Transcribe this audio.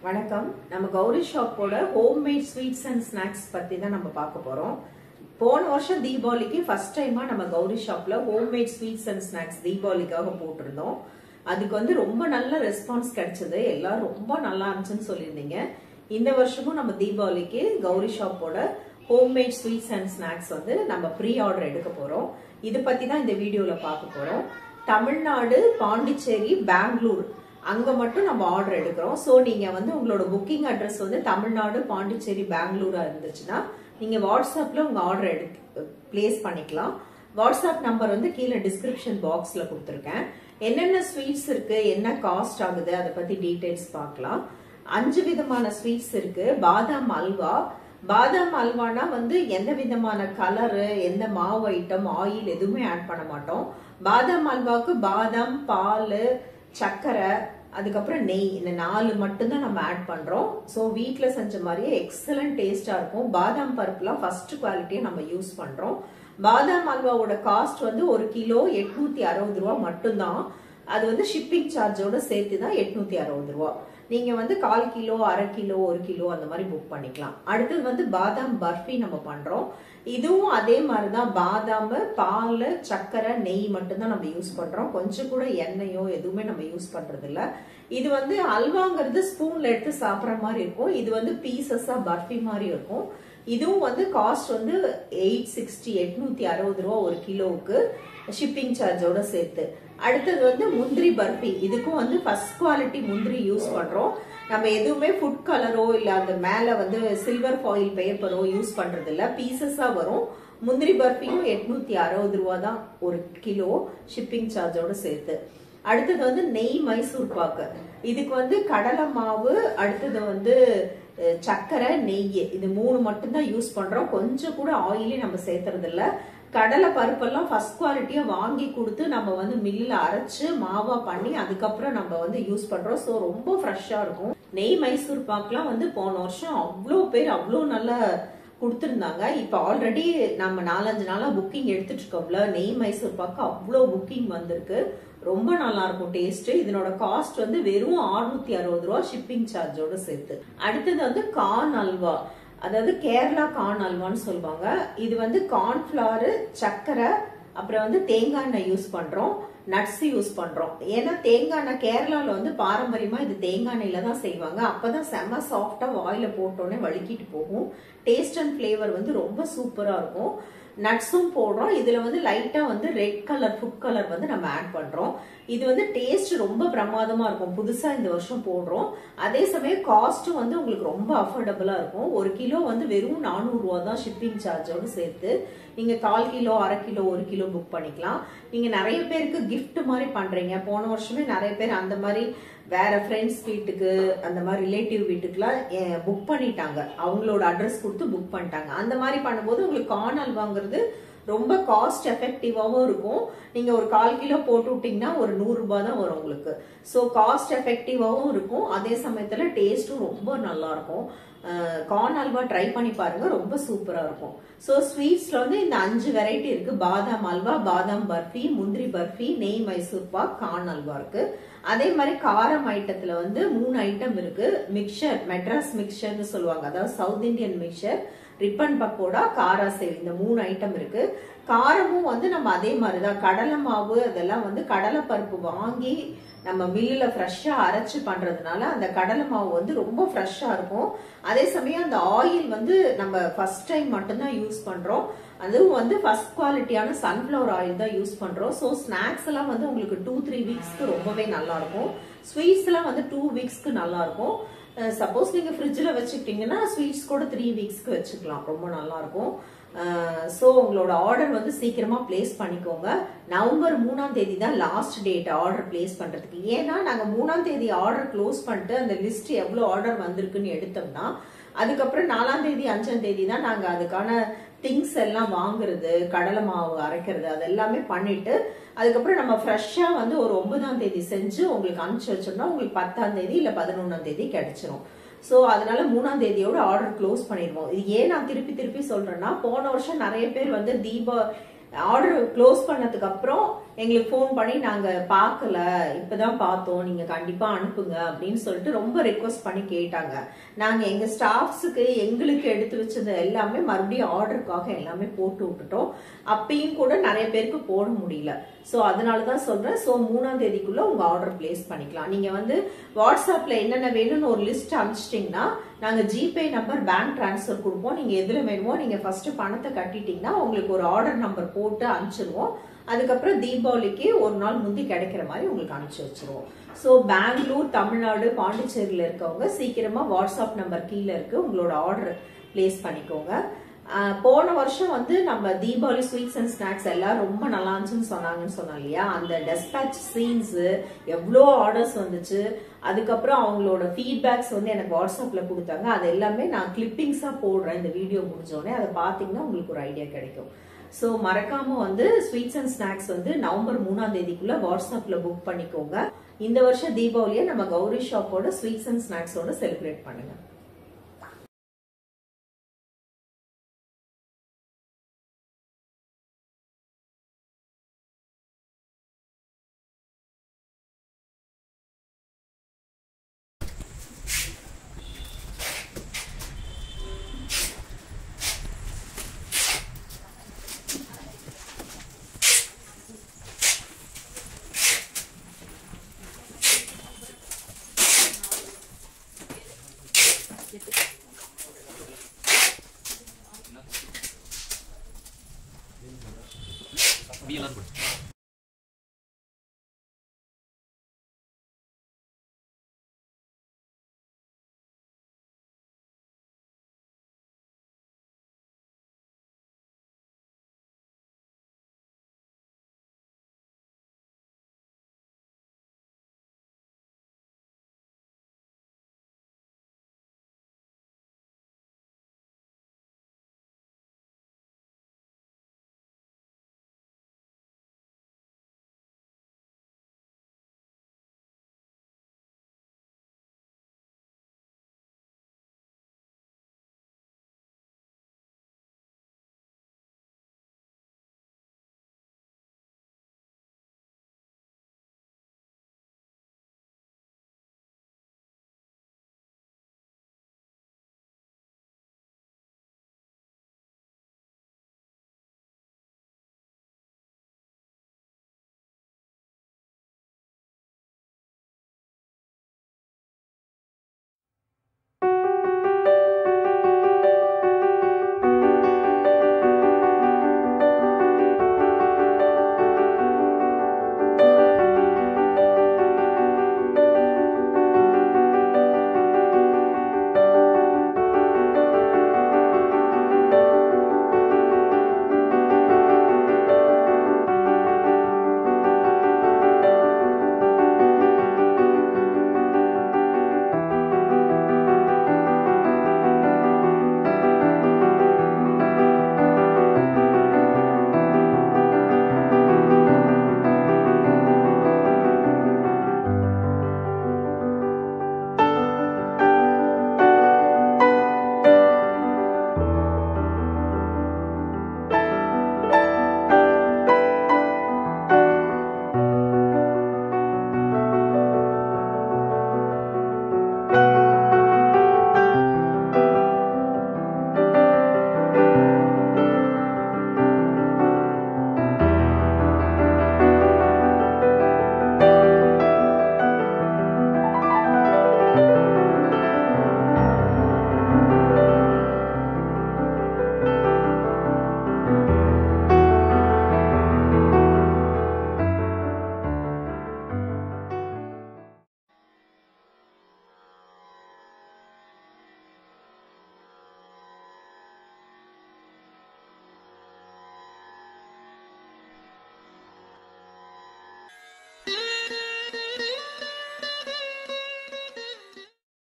வணக்கம் நம்ம கௌரி ஷாப்போட ஹோம்மேட் ஸ்வீட்ஸ் அண்ட் ஸ்நாக்ஸ் பத்தி தான் நம்ம பார்க்க போறோம் போன வருஷம் தீபாவளிக்கு ஃபர்ஸ்ட் டைமா நம்ம கௌரி ஷாப்ல ஹோம்மேட் ஸ்வீட்ஸ் அண்ட் ஸ்நாக்ஸ் தீபாவளிக்காக போட்டிருந்தோம் அதுக்கு வந்து ரொம்ப நல்ல ரெஸ்பான்ஸ் கிடைச்சது எல்லாரும் ரொம்ப நல்லா இருந்துச்சுன்னு சொல்லியிருந்தீங்க இந்த வருஷமும் நம்ம தீபாவளிக்கு கௌரி ஷாப்போட ஹோம்மேட் ஸ்வீட்ஸ் அண்ட் ஸ்நாக்ஸ் வந்து நம்ம ப்ரீ ஆர்டர் எடுக்க போறோம் இது பத்தி தான் இந்த வீடியோல பார்க்க போறோம் தமிழ்நாடு பாண்டிச்சேரி பெங்களூர் அங்க மட்டும் நம்ம ஆர்டர் எடுக்கிறோம் ஸோ நீங்க வந்து உங்களோட புக்கிங் அட்ரஸ் வந்து தமிழ்நாடு பாண்டிச்சேரி பெங்களூரா இருந்துச்சுன்னா நீங்க வாட்ஸ்அப்ல உங்க ஆர்டர் எடுத்து பிளேஸ் பண்ணிக்கலாம் வாட்ஸ்அப் நம்பர் வந்து கீழே டிஸ்கிரிப்ஷன் பாக்ஸ்ல கொடுத்துருக்கேன் என்னென்ன ஸ்வீட்ஸ் இருக்கு என்ன காஸ்ட் ஆகுது அதை பத்தி டீடைல்ஸ் பார்க்கலாம் அஞ்சு விதமான ஸ்வீட்ஸ் இருக்கு பாதாம் அல்வா பாதாம் அல்வானா வந்து எந்த விதமான கலரு எந்த மாவு ஐட்டம் ஆயில் எதுவுமே ஆட் பண்ண மாட்டோம் பாதாம் அல்வாவுக்கு பாதாம் பால் சர்க்கரை அதுக்கப்புறம் நெய் இந்த நாலு மட்டும்தான் நம்ம ஆட் பண்றோம் ஸோ வீட்டில் செஞ்ச மாதிரியே எக்ஸலண்ட் டேஸ்டா இருக்கும் பாதாம் பருப்புலாம் ஃபர்ஸ்ட் குவாலிட்டியை நம்ம யூஸ் பண்றோம் பாதாம் அல்வாவோட காஸ்ட் வந்து ஒரு கிலோ எட்நூத்தி அறுபது ரூபா மட்டும்தான் அது வந்து ஷிப்பிங் சார்ஜோட சேர்த்து தான் எட்நூத்தி அறுபது ரூபா நீங்க வந்து கால் கிலோ அரை கிலோ ஒரு கிலோ அந்த மாதிரி புக் பண்ணிக்கலாம் அடுத்தது வந்து பாதாம் பர்ஃபி நம்ம பண்றோம் இதுவும் அதே மாதிரிதான் பாதாம் பால் சர்க்கரை நெய் மட்டும்தான் நம்ம யூஸ் பண்றோம் கொஞ்சம் கூட எண்ணெயோ எதுவுமே நம்ம யூஸ் பண்றது இல்ல இது வந்து அல்வாங்கிறது ஸ்பூன்ல எடுத்து சாப்பிட்ற மாதிரி இருக்கும் இது வந்து பீசஸா பர்ஃபி மாதிரி இருக்கும் இதுவும் வந்து காஸ்ட் வந்து எயிட் சிக்ஸ்டி எட்நூத்தி அறுபது ரூபா ஒரு கிலோவுக்கு ஷிப்பிங் சார்ஜோட சேர்த்து அடுத்தது வந்து முந்திரி பர்ஃபி இதுக்கும் வந்து ஃபர்ஸ்ட் குவாலிட்டி முந்திரி யூஸ் பண்றோம் நம்ம எதுவுமே ஃபுட் கலரோ இல்ல அந்த மேல வந்து சில்வர் ஃபாயில் பேப்பரோ யூஸ் பண்றது இல்ல பீசஸா வரும் முந்திரி பர்ஃபியும் எட்நூத்தி அறுபது ரூபா தான் ஒரு கிலோ ஷிப்பிங் சார்ஜோட சேர்த்து அடுத்தது வந்து நெய் மைசூர் பாக்கு இதுக்கு வந்து கடலை மாவு அடுத்தது வந்து சர்க்கரை நெய் இது மூணு மட்டும்தான் யூஸ் பண்றோம் கொஞ்சம் கூட ஆயிலே நம்ம சேர்த்துறது இல்ல கடலை பருப்பெல்லாம் ஃபர்ஸ்ட் குவாலிட்டியா வாங்கி கொடுத்து நம்ம வந்து மில்லில் அரைச்சு மாவா பண்ணி அதுக்கப்புறம் நம்ம வந்து யூஸ் பண்றோம் ஸோ ரொம்ப ஃப்ரெஷ்ஷா இருக்கும் நெய் மைசூர் பாக்லாம் வந்து போன வருஷம் அவ்வளோ பேர் அவ்வளோ நல்ல கொடுத்துருந்தாங்க இப்போ ஆல்ரெடி நம்ம நாலஞ்சு நாளா புக்கிங் எடுத்துட்டு இருக்கோம்ல நெய் மைசூர் பாக்கு அவ்வளோ புக்கிங் வந்திருக்கு ரொம்ப நல்லா இருக்கும் டேஸ்ட் இதனோட காஸ்ட் வந்து வெறும் அறுநூத்தி அறுபது ரூபா ஷிப்பிங் சார்ஜோட சேர்த்து அடுத்தது வந்து கார்ன் அல்வா அதாவது கேரளா கார்ன் அல்வான்னு சொல்லுவாங்க இது வந்து கார்ன்ஃபிளவர் சர்க்கரை அப்புறம் வந்து தேங்காய் எண்ணெய் யூஸ் பண்றோம் நட்ஸ் யூஸ் பண்றோம் ஏன்னா தேங்காய் எண்ணெய் கேரளால வந்து பாரம்பரியமா இது தேங்காய் எண்ணெயில தான் செய்வாங்க அப்பதான் செம்ம சாஃப்டா வாயில போட்டோன்னே வலிக்கிட்டு போகும் டேஸ்ட் அண்ட் ஃபிளேவர் வந்து ரொம்ப சூப்பரா இருக்கும் நட்ஸும் போடுறோம் இதுல வந்து லைட்டா வந்து ரெட் கலர் ஃபுட் கலர் வந்து நம்ம ஆட் பண்றோம் இது வந்து டேஸ்ட் ரொம்ப பிரமாதமா இருக்கும் புதுசா இந்த வருஷம் போடுறோம் அதே சமயம் காஸ்ட்டும் வந்து உங்களுக்கு ரொம்ப அஃபோர்டபுளா இருக்கும் ஒரு கிலோ வந்து வெறும் நானூறு ரூபா தான் ஷிப்பிங் சார்ஜோடு சேர்த்து நீங்க கால் கிலோ அரை கிலோ ஒரு கிலோ புக் பண்ணிக்கலாம் நீங்க நிறைய பேருக்கு கிஃப்ட் மாதிரி பண்றீங்க போன வருஷமே நிறைய பேர் அந்த மாதிரி வேற ஃப்ரெண்ட்ஸ் வீட்டுக்கு அந்த மாதிரி ரிலேட்டிவ் வீட்டுக்குலாம் புக் பண்ணிட்டாங்க அவங்களோட அட்ரஸ் கொடுத்து புக் பண்ணிட்டாங்க அந்த மாதிரி பண்ணும்போது உங்களுக்கு கார்ன் அல்வாங்கிறது ரொம்ப காஸ்ட் எஃபெக்டிவாகவும் இருக்கும் நீங்க ஒரு கால் கிலோ போட்டு விட்டீங்கன்னா ஒரு நூறு ரூபாய் தான் வரும் உங்களுக்கு ஸோ காஸ்ட் எஃபெக்டிவாகவும் இருக்கும் அதே சமயத்துல டேஸ்ட்டும் ரொம்ப நல்லா இருக்கும் கார்ன் அல்வா ட்ரை பண்ணி பாருங்க ரொம்ப சூப்பரா இருக்கும் ஸோ ஸ்வீட்ஸ்ல வந்து இந்த அஞ்சு வெரைட்டி இருக்கு பாதாம் அல்வா பாதாம் பர்ஃபி முந்திரி பர்ஃபி நெய் மைசூர் பாக் கார்ன் அல்வா இருக்கு அதே மாதிரி காரம் ஐட்டத்துல வந்து மூணு ஐட்டம் இருக்கு மிக்சர் மெட்ராஸ் மிக்சர்னு சொல்லுவாங்க அதாவது south Indian mixture ribbon pakoda kara sev இந்த மூணு ஐட்டம் இருக்கு காரமும் வந்து நம்ம அதே மாதிரிதான் கடலை மாவு அதெல்லாம் வந்து கடலை பருப்பு வாங்கி நம்ம மில்லில் ஃப்ரெஷ்ஷாக அரைச்சு பண்ணுறதுனால அந்த கடலை மாவு வந்து ரொம்ப ஃப்ரெஷ்ஷாக இருக்கும் அதே சமயம் அந்த ஆயில் வந்து நம்ம ஃபர்ஸ்ட் டைம் மட்டும்தான் யூஸ் பண்ணுறோம் அதுவும் வந்து ஃபர்ஸ்ட் குவாலிட்டியான சன்ஃப்ளவர் ஆயில் தான் யூஸ் பண்ணுறோம் ஸோ ஸ்நாக்ஸ் எல்லாம் வந்து உங்களுக்கு டூ த்ரீ வீக்ஸ்க்கு ரொம்பவே நல்லா இருக்கும் ஸ்வீட்ஸ் எல்லாம் வந்து டூ வீக்ஸ்க்கு நல்லா இருக்கும் சப்போஸ் நீங்கள் ஃப்ரிட்ஜில் வச்சுக்கிட்டீங்கன்னா ஸ்வீட்ஸ் கூட த்ரீ வீக்ஸ்க்கு வச்சுக்கலாம் ரொம்ப நல்லா இருக்கும் ஸோ உங்களோட ஆர்டர் வந்து சீக்கிரமா பிளேஸ் பண்ணிக்கோங்க நவம்பர் மூணாம் தேதி தான் லாஸ்ட் டேட் ஆர்டர் பிளேஸ் பண்றதுக்கு ஏன்னா நாங்க மூணாம் தேதி ஆர்டர் க்ளோஸ் பண்ணிட்டு அந்த லிஸ்ட் எவ்வளவு ஆர்டர் வந்திருக்குன்னு எடுத்தோம்னா அதுக்கப்புறம் நாலாம் தேதி அஞ்சாம் தேதி தான் நாங்க அதுக்கான திங்ஸ் எல்லாம் வாங்குறது கடலை மாவு அரைக்கிறது அது எல்லாமே பண்ணிட்டு அதுக்கப்புறம் நம்ம ஃப்ரெஷ்ஷா வந்து ஒரு ஒன்பதாம் தேதி செஞ்சு உங்களுக்கு அனுப்பிச்சு வச்சோம்னா உங்களுக்கு பத்தாம் தேதி இல்ல பதினொன்னாம் தேதி கிடைச்சிரும் ஸோ அதனால மூணாம் தேதியோட ஆர்டர் க்ளோஸ் பண்ணிடுவோம் இது ஏன் நான் திருப்பி திருப்பி சொல்றேன்னா போன வருஷம் நிறைய பேர் வந்து தீபா ஆர்டர் க்ளோஸ் பண்ணதுக்கு அப்புறம் எங்களுக்கு ஃபோன் பண்ணி நாங்க பார்க்கல இப்பதான் பார்த்தோம் நீங்க கண்டிப்பா அனுப்புங்க அப்படின்னு சொல்லிட்டு ரொம்ப ரெக்வஸ்ட் பண்ணி கேட்டாங்க நாங்க எங்க ஸ்டாஃப்ஸுக்கு எங்களுக்கு எடுத்து வச்சது எல்லாமே மறுபடியும் ஆர்டருக்காக எல்லாமே போட்டு விட்டுட்டோம் அப்பயும் கூட நிறைய பேருக்கு போட முடியல ஸோ அதனால தான் சொல்றேன் ஸோ மூணாம் தேதிக்குள்ள உங்க ஆர்டர் பிளேஸ் பண்ணிக்கலாம் நீங்க வந்து வாட்ஸ்அப்ல என்னென்ன வேணும்னு ஒரு லிஸ்ட் அனுப்பிச்சிட்டிங்கன்னா நாங்க ஜிபே நம்பர் பேங்க் டிரான்ஸ்ஃபர் கொடுப்போம் நீங்க எதுல வேணுமோ நீங்க ஃபர்ஸ்ட் பணத்தை கட்டிட்டீங்கன்னா உங்களுக்கு ஒரு ஆர்டர் நம்பர் போட்டு அனுப்பிச்சிருவோம் அதுக்கப்புறம் தீபாவளிக்கு ஒரு நாள் முந்தி கிடைக்கிற மாதிரி உங்களுக்கு அனுப்பிச்சு வச்சிருவோம் ஸோ பெங்களூர் தமிழ்நாடு பாண்டிச்சேரியில் இருக்கவங்க சீக்கிரமா வாட்ஸ்அப் நம்பர் கீழே இருக்கு உங்களோட ஆர்டர் பிளேஸ் பண்ணிக்கோங்க ஆஹ் போன வருஷம் வந்து நம்ம தீபாவளி ஸ்வீட்ஸ் அண்ட் ஸ்நாக்ஸ் எல்லாம் ரொம்ப நல்லா இருந்துச்சுன்னு சொன்னாங்கன்னு சொன்னோம் இல்லையா அந்த டெஸ்பேச் சீன்ஸ் எவ்வளோ ஆர்டர்ஸ் வந்துச்சு அதுக்கப்புறம் அவங்களோட ஃபீட்பேக்ஸ் வந்து எனக்கு வாட்ஸ்அப்ல கொடுத்தாங்க அது எல்லாமே நான் கிளிப்பிங்ஸா போடுறேன் இந்த வீடியோ முடிஞ்சோடனே அதை பார்த்தீங்கன்னா உங்களுக்கு ஒரு ஐடியா கிடைக்கும் ஸோ மறக்காம வந்து ஸ்வீட்ஸ் அண்ட் ஸ்நாக்ஸ் வந்து நவம்பர் மூணாம் தேதிக்குள்ள வாட்ஸ்அப்ல புக் பண்ணிக்கோங்க இந்த வருஷம் தீபாவளியை நம்ம கௌரி ஷாப்போட ஸ்வீட்ஸ் அண்ட் ஸ்நாக்ஸோட செலிப்ரேட் பண்ணுங்க அப்படியே எல்லாரும் போடு